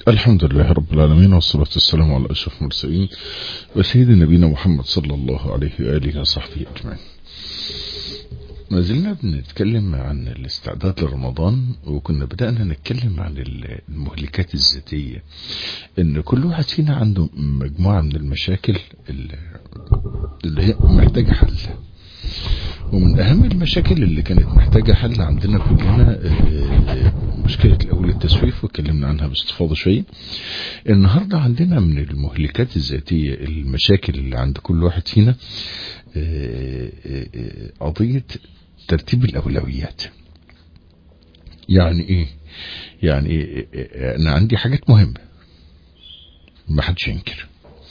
الحمد لله رب العالمين والصلاة والسلام على أشرف المرسلين وسيد نبينا محمد صلى الله عليه وآله وصحبه أجمعين ما زلنا بنتكلم عن الاستعداد لرمضان وكنا بدأنا نتكلم عن المهلكات الذاتية ان كل واحد فينا عنده مجموعة من المشاكل اللي هي محتاجة حل ومن اهم المشاكل اللي كانت محتاجة حل عندنا كلنا مشكلة الاول التسويف واتكلمنا عنها باستفاضة شوية النهاردة عندنا من المهلكات الذاتية المشاكل اللي عند كل واحد فينا قضية ترتيب الاولويات يعني ايه يعني إيه؟ انا عندي حاجات مهمة ما حدش ينكر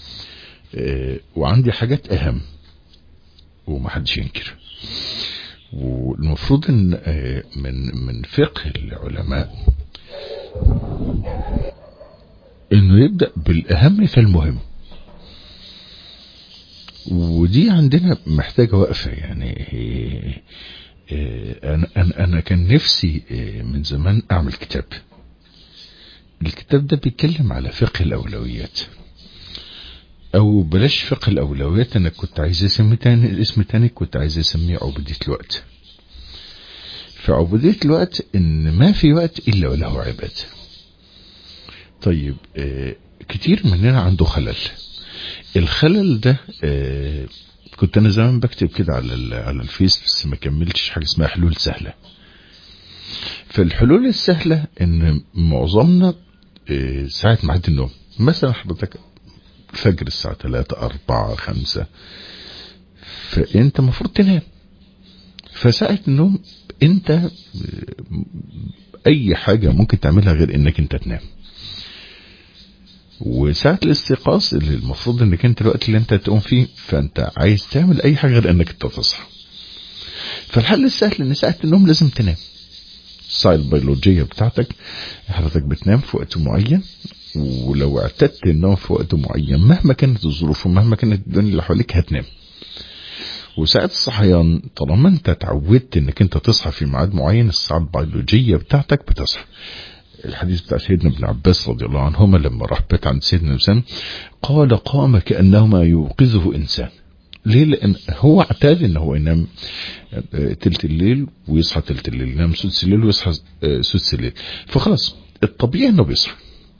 وعندي حاجات اهم وما حدش ينكر والمفروض ان من من فقه العلماء انه يبدأ بالاهم فالمهم ودي عندنا محتاجة وقفة يعني انا انا انا كان نفسي من زمان اعمل كتاب الكتاب ده بيتكلم على فقه الاولويات او بلاش فقه الاولويات انا كنت عايز اسمي تاني الاسم تاني كنت عايز اسميه عبودية الوقت فعبودية الوقت ان ما في وقت الا وله عباد طيب آه كتير مننا عنده خلل الخلل ده آه كنت انا زمان بكتب كده على على الفيس بس ما كملتش حاجه اسمها حلول سهله فالحلول السهله ان معظمنا آه ساعه ميعاد النوم مثلا حضرتك فجر الساعة 3 4 5 فانت المفروض تنام فساعة النوم انت اي حاجة ممكن تعملها غير انك انت تنام وساعة الاستيقاظ اللي المفروض انك انت الوقت اللي انت تقوم فيه فانت عايز تعمل اي حاجة غير انك انت تصحى فالحل السهل ان ساعة النوم لازم تنام الساعة البيولوجية بتاعتك حضرتك بتنام في وقت معين ولو اعتدت النوم في وقت معين مهما كانت الظروف ومهما كانت الدنيا اللي حواليك هتنام وساعة الصحيان طالما انت اتعودت انك انت تصحى في ميعاد معين الساعة البيولوجية بتاعتك بتصحى الحديث بتاع سيدنا ابن عباس رضي الله عنهما لما راح بيت عند سيدنا انسان قال قام كأنهما يوقظه انسان ليه لان هو اعتاد ان هو ينام تلت الليل ويصحى تلت الليل ينام سدس الليل ويصحى سدس الليل فخلاص الطبيعي انه بيصحى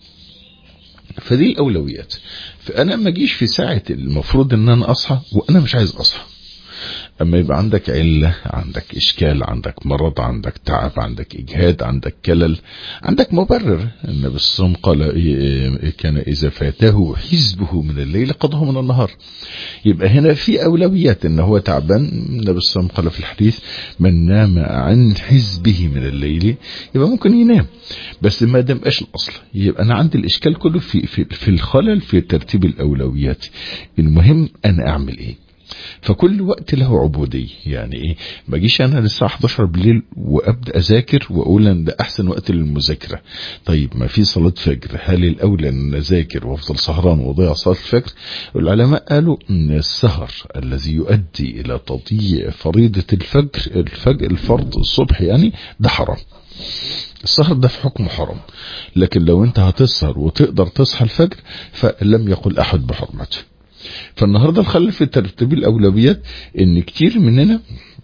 فدي الاولويات فانا ما اجيش في ساعة المفروض ان انا اصحى وانا مش عايز اصحى اما يبقى عندك علة عندك اشكال عندك مرض عندك تعب عندك اجهاد عندك كلل عندك مبرر النبي صلى الله عليه وسلم قال كان اذا فاته حزبه من الليل قضاه من النهار يبقى هنا في اولويات ان هو تعبان النبي صلى الله عليه وسلم قال في الحديث من نام عن حزبه من الليل يبقى ممكن ينام بس ما دام ايش الاصل يبقى انا عندي الاشكال كله في في, في الخلل في ترتيب الاولويات المهم انا اعمل ايه فكل وقت له عبودية يعني ايه ما اجيش انا للساعة 11 بالليل وابدا اذاكر واقول ان ده احسن وقت للمذاكرة طيب ما في صلاة فجر هل الاولى ان اذاكر وافضل سهران واضيع صلاة الفجر العلماء قالوا ان السهر الذي يؤدي الى تضييع فريضة الفجر الفجر الفرض الصبح يعني ده حرام السهر ده في حكم حرام لكن لو انت هتسهر وتقدر تصحى الفجر فلم يقل احد بحرمته فالنهاردة الخلل في ترتيب الأولويات إن كتير مننا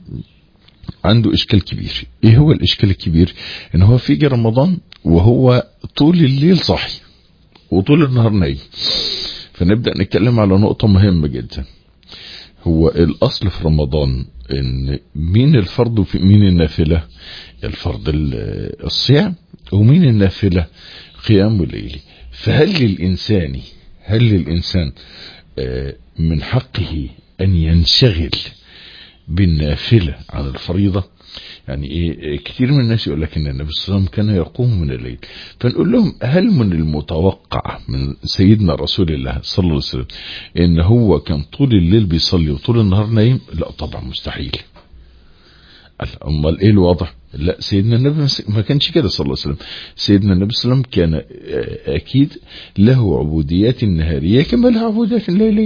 عنده إشكال كبير إيه هو الإشكال الكبير إن هو فيجي رمضان وهو طول الليل صاحي وطول النهار نايم فنبدأ نتكلم على نقطة مهمة جدا هو الأصل في رمضان إن مين الفرض ومين النافلة الفرض الصيام ومين النافلة قيام الليل فهل للإنسان هل للإنسان من حقه أن ينشغل بالنافلة عن الفريضة يعني ايه كتير من الناس يقول لك ان النبي صلى الله عليه وسلم كان يقوم من الليل فنقول لهم هل من المتوقع من سيدنا رسول الله صلى الله عليه وسلم ان هو كان طول الليل بيصلي وطول النهار نايم لا طبعا مستحيل امال ايه الوضع لا سيدنا النبي ما كانش كده صلى الله عليه وسلم سيدنا النبي صلى الله عليه وسلم كان اكيد له عبوديات نهارية كما له عبوديات ليلية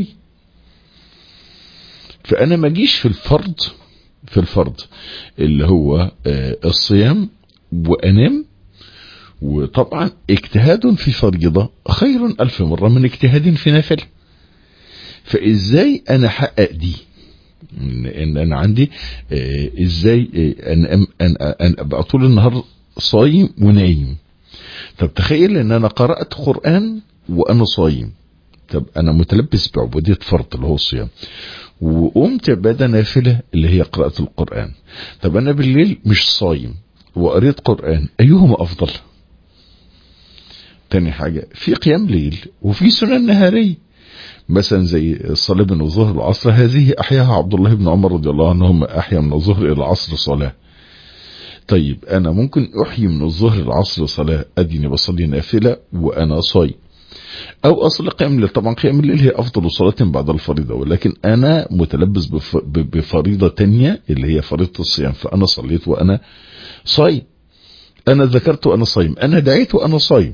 فانا ما اجيش في الفرض في الفرض اللي هو الصيام وانام وطبعا اجتهاد في فريضة خير ألف مرة من اجتهاد في نافلة فإزاي أنا أحقق دي ان انا عندي آه، ازاي آه، ان ان ان ان ابقى طول النهار صايم ونايم طب تخيل ان انا قرات قران وانا صايم طب انا متلبس بعبوديه فرض اللي هو الصيام وقمت بعباده نافله اللي هي قراءه القران طب انا بالليل مش صايم وقريت قران ايهما افضل تاني حاجه في قيام ليل وفي سنن نهاريه مثلا زي الصلاة بين الظهر والعصر هذه أحياها عبد الله بن عمر رضي الله عنهما أحيا من الظهر إلى العصر صلاة طيب أنا ممكن أحيي من الظهر العصر صلاة أديني بصلي نافلة وأنا صايم أو أصل قيام الليل طبعا قيام الليل هي أفضل صلاة بعد الفريضة ولكن أنا متلبس بف- ب- بفريضة تانية اللي هي فريضة الصيام فأنا صليت وأنا صايم أنا ذكرت وأنا صايم أنا دعيت وأنا صايم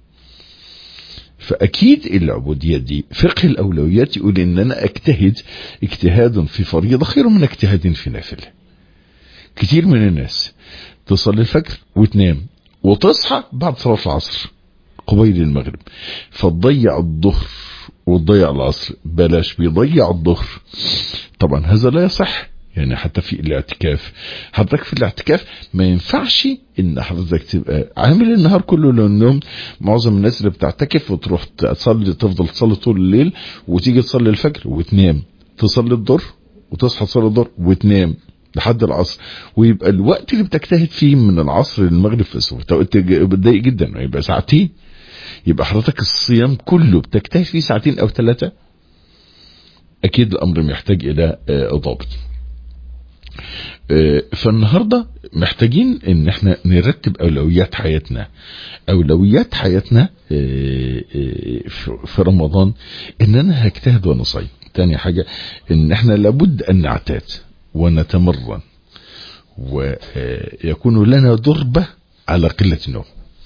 فاكيد العبوديه دي فقه الاولويات يقول ان انا اجتهد اجتهاد في فريضه خير من اجتهاد في نافله كتير من الناس تصلي الفجر وتنام وتصحى بعد صلاه العصر قبيل المغرب فتضيع الظهر وتضيع العصر بلاش بيضيع الظهر طبعا هذا لا يصح يعني حتى في الاعتكاف حضرتك في الاعتكاف ما ينفعش ان حضرتك تبقى عامل النهار كله للنوم معظم الناس اللي بتعتكف وتروح تصلي تفضل تصلي طول الليل وتيجي تصلي الفجر وتنام تصلي الظهر وتصحى تصلي الظهر وتنام لحد العصر ويبقى الوقت اللي بتجتهد فيه من العصر للمغرب في الصبح توقيت بتضايق جدا يبقى ساعتين يبقى حضرتك الصيام كله بتجتهد فيه ساعتين او ثلاثه اكيد الامر محتاج الى آه، ضابط آه، فالنهارده محتاجين ان احنا نرتب اولويات حياتنا اولويات حياتنا آه، آه، في- في رمضان ان انا هجتهد وانا صايم تاني حاجه ان احنا لابد ان نعتاد ونتمرن ويكون لنا ضربه على قله النوم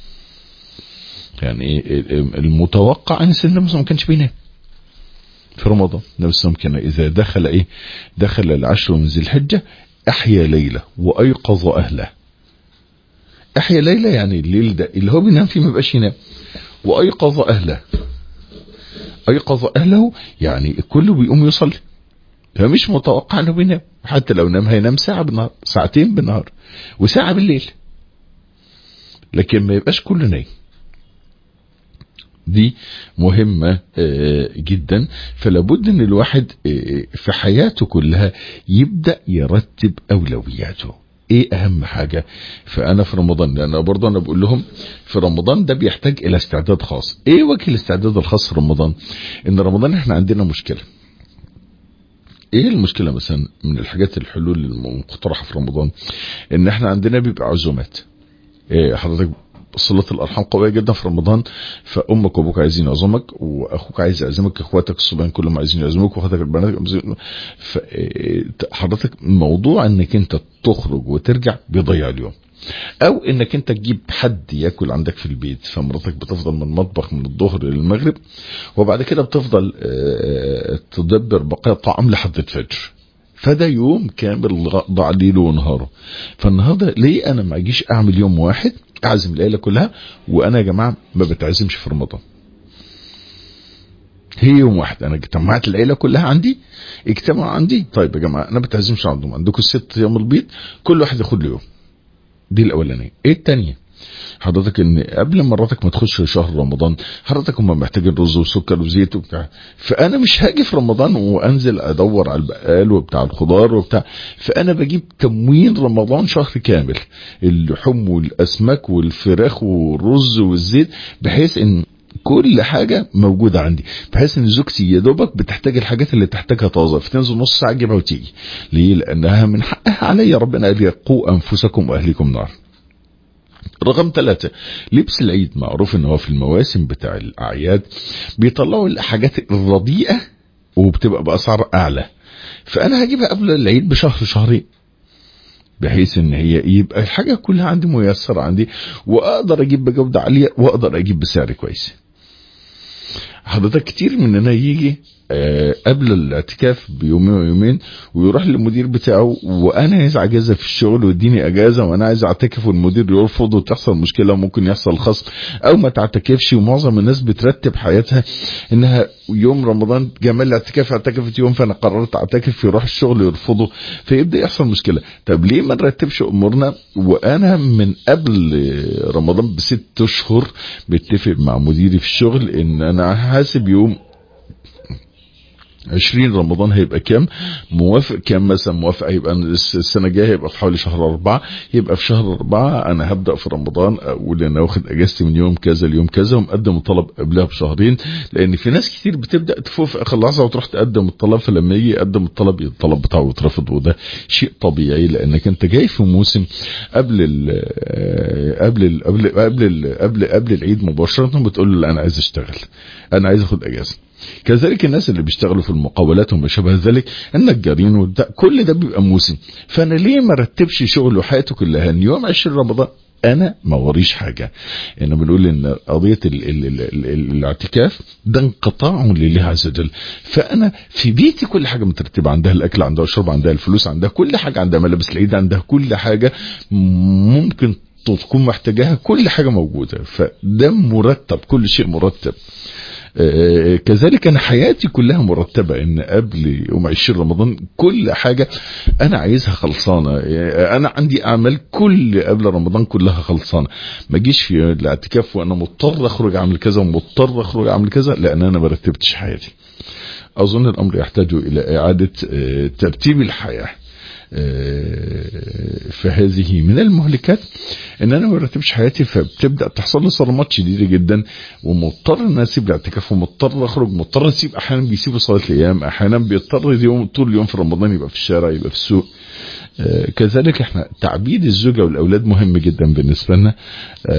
يعني إيه المتوقع ان سيدنا موسى ما كانش بينام في رمضان النبي صلى الله عليه وسلم كان اذا دخل ايه دخل العشر من ذي الحجه احيا ليله وايقظ اهله احيا ليله يعني الليل ده اللي هو بينام فيه ما بقاش ينام وايقظ اهله ايقظ اهله يعني الكل بيقوم يصلي فمش متوقع انه بينام حتى لو نام هينام ساعه بالنهار ساعتين بالنهار وساعه بالليل لكن ما يبقاش كله نايم دي مهمة آه، جدا فلابد ان الواحد آه، في حياته كلها يبدأ يرتب اولوياته ايه اهم حاجة فانا في رمضان لان برضه انا بقول لهم في رمضان ده بيحتاج الى استعداد خاص ايه وجه الاستعداد الخاص في رمضان ان رمضان احنا عندنا مشكلة ايه المشكلة مثلا من الحاجات الحلول المقترحة في رمضان ان احنا عندنا بيبقى عزومات إيه حضرتك صلة الأرحام قوية جدا في رمضان فأمك وأبوك عايزين يعزمك وأخوك عايز يعزمك إخواتك الصبيان كلهم عايزين يعزموك وأخواتك البنات عايزين- ف- إيه، حضرتك موضوع إنك أنت تخرج وترجع بيضيع اليوم أو إنك أنت تجيب حد ياكل عندك في البيت فمراتك بتفضل من المطبخ من الظهر للمغرب وبعد كده بتفضل آه، تدبر بقايا الطعام لحد الفجر فده يوم كامل ضاع ليله ونهاره فالنهارده ليه انا ما اجيش اعمل يوم واحد اعزم العيله كلها وانا يا جماعه ما بتعزمش في رمضان هي يوم واحد انا جمعت العيله كلها عندي اجتمعوا عندي طيب يا جماعه انا ما بتعزمش عندهم عندكم الست ايام البيض كل واحد ياخد له يوم دي الاولانيه ايه الثانيه حضرتك ان قبل مراتك ما تخش شهر رمضان حضرتك هم محتاجين رز وسكر وزيت وبتاع فانا مش هاجي في رمضان وانزل ادور على البقال وبتاع الخضار وبتاع فانا بجيب تموين رمضان شهر كامل اللحوم والاسماك والفراخ والرز والزيت بحيث ان كل حاجة موجودة عندي بحيث ان زوجتي يا دوبك بتحتاج الحاجات اللي تحتاجها طازة فتنزل نص ساعة تجيبها وتيجي ليه لانها من حقها عليا ربنا قال لي قوا انفسكم واهليكم نار رقم ثلاثة لبس العيد معروف ان هو في المواسم بتاع الاعياد بيطلعوا الحاجات الرديئة وبتبقى باسعار اعلى فانا هجيبها قبل العيد بشهر شهرين بحيث ان هي يبقى الحاجة كلها عندي ميسرة عندي واقدر اجيب بجودة عالية واقدر اجيب بسعر كويس حضرتك كتير مننا يجي آه، قبل الاعتكاف بيوم ويومين ويروح للمدير بتاعه وانا عايز اجازه في الشغل واديني اجازه وانا عايز اعتكف والمدير يرفض وتحصل مشكله وممكن يحصل خصم او ما تعتكفش ومعظم الناس بترتب حياتها انها يوم رمضان جمال الاعتكاف اعتكفت يوم فانا قررت اعتكف يروح الشغل يرفضه فيبدا يحصل مشكله طب ليه ما نرتبش امورنا وانا من قبل رمضان بست اشهر متفق مع مديري في الشغل ان انا هحاسب يوم 20 رمضان هيبقى كام موافق كام مثلا موافق هيبقى السنه الجايه هيبقى في حوالي شهر أربعة يبقى في شهر أربعة انا هبدا في رمضان اقول انا واخد اجازتي من يوم كذا ليوم كذا ومقدم الطلب قبلها بشهرين لان في ناس كتير بتبدا تفوق في اخر لحظه وتروح تقدم الطلب فلما يجي يقدم الطلب الطلب بتاعه يترفض وده شيء طبيعي لانك انت جاي في موسم قبل ال قبل ال قبل قبل ال قبل قبل العيد مباشره بتقول له لا انا عايز اشتغل انا عايز اخد اجازه كذلك الناس اللي بيشتغلوا في المقاولات وما شابه ذلك النجارين وده كل ده بيبقى موسم فانا ليه ما رتبش شغل وحياته كلها ان يوم 20 رمضان انا ما وريش حاجه انا بنقول ان قضيه ال ال ال ال ال الاعتكاف ده انقطاع لله عز وجل فانا في بيتي كل حاجه مترتبه عندها الاكل عندها الشرب عندها الفلوس عندها كل حاجه عندها ملابس العيد عندها كل حاجه ممكن تكون محتاجاها كل حاجه موجوده فده مرتب كل شيء مرتب آه، كذلك انا حياتي كلها مرتبة ان قبل يوم 20 رمضان كل حاجة انا عايزها خلصانة آه، انا عندي اعمال كل قبل رمضان كلها خلصانة ما اجيش في الاعتكاف وانا مضطر اخرج اعمل كذا ومضطر اخرج اعمل كذا لان انا ما رتبتش حياتي اظن الامر يحتاج الى اعادة آه، ترتيب الحياة فهذه من المهلكات ان انا ما برتبش حياتي فبتبدا تحصل لي صدمات شديده جدا ومضطر ان انا اسيب الاعتكاف ومضطر اخرج مضطر اسيب احيانا بيسيبوا صلاه الايام احيانا بيضطر اليوم طول اليوم في رمضان يبقى في الشارع يبقى في السوق كذلك احنا تعبيد الزوجة والاولاد مهم جدا بالنسبة لنا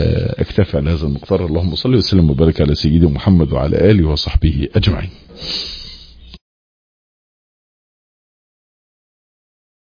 اكتفي على هذا المقدار اللهم صل وسلم وبارك على سيدنا محمد وعلى اله وصحبه اجمعين